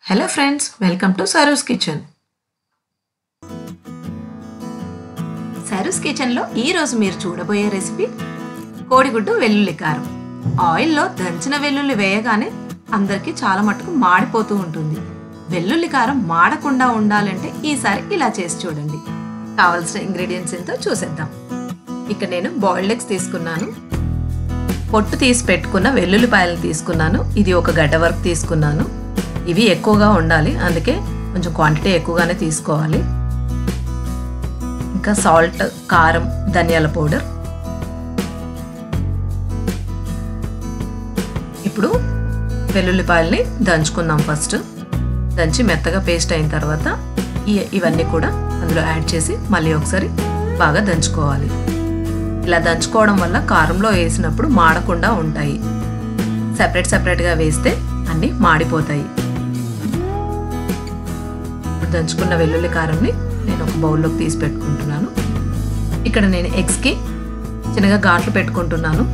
hello friends welcome to Saru's kitchen Saru's కిచెన్లో ఈరోజు మీరు చూడబోయే రెసిపీ కోడిగుడ్డు వెల్లుల్లి కారం ఆయిల్లో దంచిన వెల్లుల్లి వేయగానే అందరికీ చాలా మటుకు మాడిపోతూ ఉంటుంది వెల్లుల్లి కారం మాడకుండా ఉండాలంటే ఈసారి ఇలా చేసి చూడండి కావాల్సిన ఇంగ్రీడియంట్స్ ఎంతో చూసేద్దాం ఇక్కడ నేను బాయిల్డ్ ఎగ్స్ తీసుకున్నాను పొట్టు తీసి పెట్టుకున్న వెల్లుల్లిపాయలు తీసుకున్నాను ఇది ఒక గడ్డ వరకు తీసుకున్నాను ఇవి ఎక్కువగా ఉండాలి అందుకే కొంచెం క్వాంటిటీ ఎక్కువగానే తీసుకోవాలి ఇంకా సాల్ట్ కారం ధనియాల పౌడర్ ఇప్పుడు వెల్లుల్లిపాయల్ని దంచుకుందాం ఫస్ట్ దంచి మెత్తగా పేస్ట్ అయిన తర్వాత ఈ- ఇవన్నీ కూడా అందులో యాడ్ చేసి మళ్ళీ ఒకసారి బాగా దంచుకోవాలి ఇలా దంచుకోవడం వల్ల కారంలో వేసినప్పుడు మాడకుండా ఉంటాయి సెపరేట్ సెపరేట్గా వేస్తే అన్నీ మాడిపోతాయి ఇప్పుడు దంచుకున్న వెల్లుల్లి కారంని నేను ఒక బౌల్లోకి తీసి పెట్టుకుంటున్నాను ఇక్కడ నేను ఎగ్స్కి చిన్నగా ఘాట్లు పెట్టుకుంటున్నాను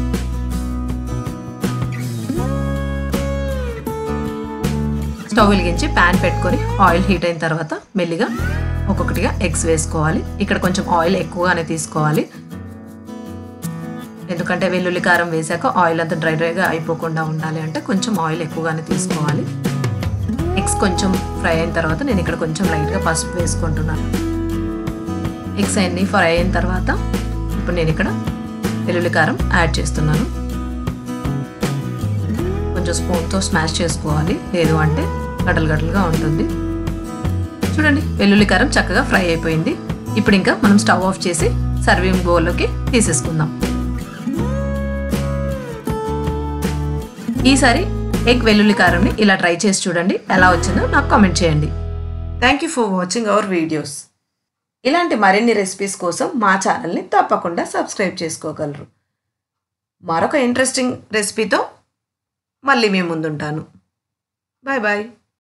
స్టవ్ వెలిగించి ప్యాన్ పెట్టుకొని ఆయిల్ హీట్ అయిన తర్వాత మెల్లిగా ఒక్కొక్కటిగా ఎగ్స్ వేసుకోవాలి ఇక్కడ కొంచెం ఆయిల్ ఎక్కువగానే తీసుకోవాలి ఎందుకంటే వెల్లుల్లి కారం వేసాక ఆయిల్ అంతా డ్రై డ్రైగా అయిపోకుండా ఉండాలి అంటే కొంచెం ఆయిల్ ఎక్కువగానే తీసుకోవాలి ఎగ్స్ కొంచెం ఫ్రై అయిన తర్వాత నేను ఇక్కడ కొంచెం లైట్గా పసుపు వేసుకుంటున్నాను ఎగ్స్ అన్నీ ఫ్రై అయిన తర్వాత ఇప్పుడు నేను ఇక్కడ వెల్లుల్లి కారం యాడ్ చేస్తున్నాను కొంచెం స్పూన్తో స్మాష్ చేసుకోవాలి లేదు అంటే గడలు గడలుగా ఉంటుంది చూడండి వెల్లుల్లి కారం చక్కగా ఫ్రై అయిపోయింది ఇప్పుడు ఇంకా మనం స్టవ్ ఆఫ్ చేసి సర్వింగ్ బౌల్లోకి తీసేసుకుందాం ఈసారి ఎగ్ వెల్లుల్లి కారంని ఇలా ట్రై చేసి చూడండి ఎలా వచ్చిందో నాకు కామెంట్ చేయండి thank you for watching our videos ఇలాంటి మరిన్ని రెసిపీస్ కోసం మా ఛానల్ని తప్పకుండా సబ్స్క్రైబ్ చేసుకోగలరు మరొక ఇంట్రెస్టింగ్ రెసిపీతో మళ్ళీ మీ ముందుంటాను బాయ్ బాయ్